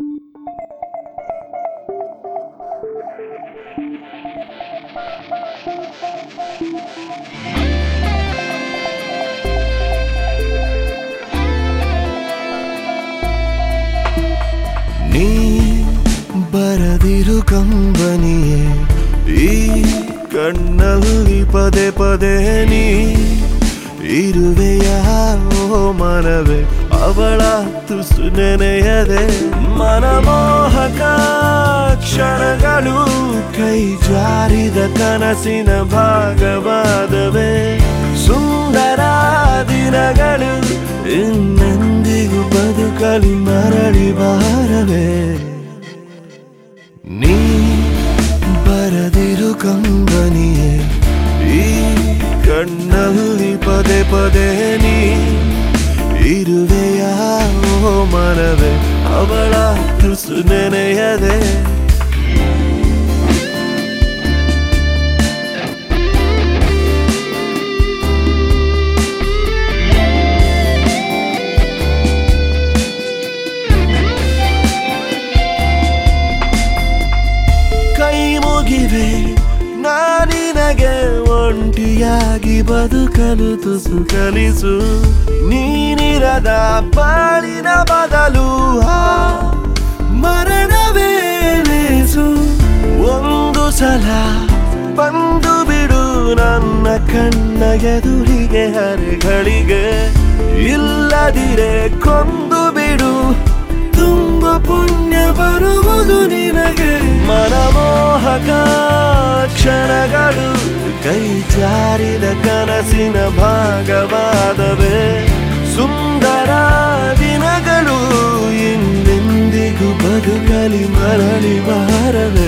ನೀ ಬರದಿರು ಕಂಬನಿಯೇ ಈ ಕಣ್ಣಲ್ಲಿ ಪದೇ ಪದೇ ನೀ ಇರುವೆಯ ಓ ಮನವೇ ಅವಳ ತುಸು ನೆನೆಯದೆ ಮನಮೋಹಕ ಕ್ಷಣಗಳು ಕೈ ಜಾರಿದ ಕನಸಿನ ಭಾಗವಾದವೇ ಸುಂದರ ದಿನಗಳು ಇನ್ನೆಂದಿಗೂ ಬದುಕಲಿ ಮರಳಿ ಬಾರವೇ ನೀ ಬರದಿರು ಕಂಬನಿಯೇ ಈ ಕಣ್ಣಲ್ಲಿ ಪದೇ ಪದೇ ನೀ ಇರುವೆಯ ಓ ಮನವೇ ಅವಳ ತುಸು ನೆನೆಯದೆ ಕೈ ಮುಗಿವೆ ನಾನಿನಗೆ ಒಂಟಿಯಾಗಿ ಬದುಕಲು ತುಸು ಕಲಿಸು ನೀನಿರದ ಬಾಳಿನ ಬದಲು ಆ ಮರಣವೇ ಲೇಸು ಒಂದು ಸಲ ಬಂದು ಬಿಡು ನನ್ನ ಕಣ್ಣ ಎದುರಿಗೆ ಹರೆಗಳಿಗೆ ಇಲ್ಲದಿರೆ ಕೊಂದು ಬಿಡು ತುಂಬ ಪುಣ್ಯ ಬರುವುದು ನಿನಗೆ ಮನಮೋಹಕ ಕ್ಷಣಗಳು ಕೈ ಜಾರಿದ ಕನಸಿನ ಭಾಗವಾದವೇ ಸುಂದರ ದಿನಗಳು ಇನ್ನೆಂದಿಗೂ ಬದುಕಲಿ ಮರಳಿ ಬಾರವೇ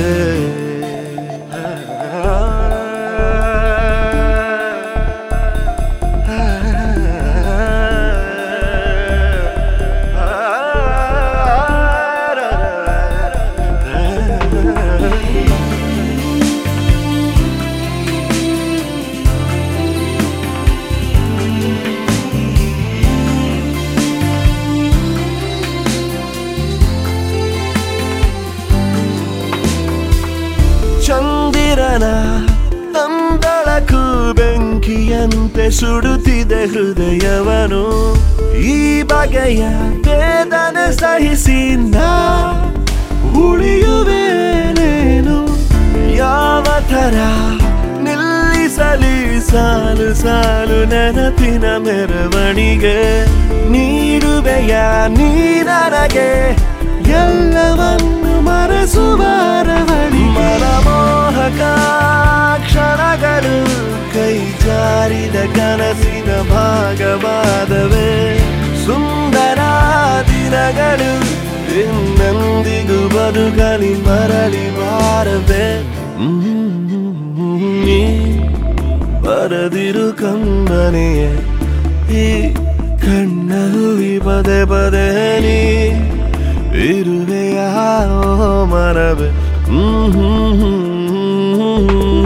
ಚಂದಿರನ ತಂದಳಕು ಬೆಂಕಿಯಂತೆ ಸುಡುತ್ತಿದೆ ಹೃದಯವನು ಈ ಬಗೆಯ ವೇದನೆ ಸಹಿಸಿ ನಾ ಉಳಿಯುವೇನೇನು ಯಾವ ಥರ ನಿಲ್ಲಿಸಲಿ ಸಾಲು ಸಾಲು ನೆನಪಿನ ಮೆರವಣಿಗೆ ನೀಡುವೆಯ ನೀ ನನಗೆ ಎಲ್ಲವನ್ನು ಮರೆಸುವಾರವಳಿ ಮನಮೋಹಕ ಕ್ಷಣಗಳು ಕೈ ಜಾರಿದ ಕನಸಿನ ಭಾಗವಾದವೇ ಸುಂದರ ದಿನಗಳು ಇನ್ನೆಂದಿಗೂ ಬದುಕಲಿ ಮರಳಿ ಬಾರದೆ ನೀ ಬರದಿರು ಕಂಬನೆಯೇ ಈ ಕಣ್ಣಲ್ಲಿ ಪದೇ ಪದೇ ನೀ ಇರುವೆಯ ಮರವೇ ಹ್ಮ್ ಹ್ಮ್ ಹ್ಮ್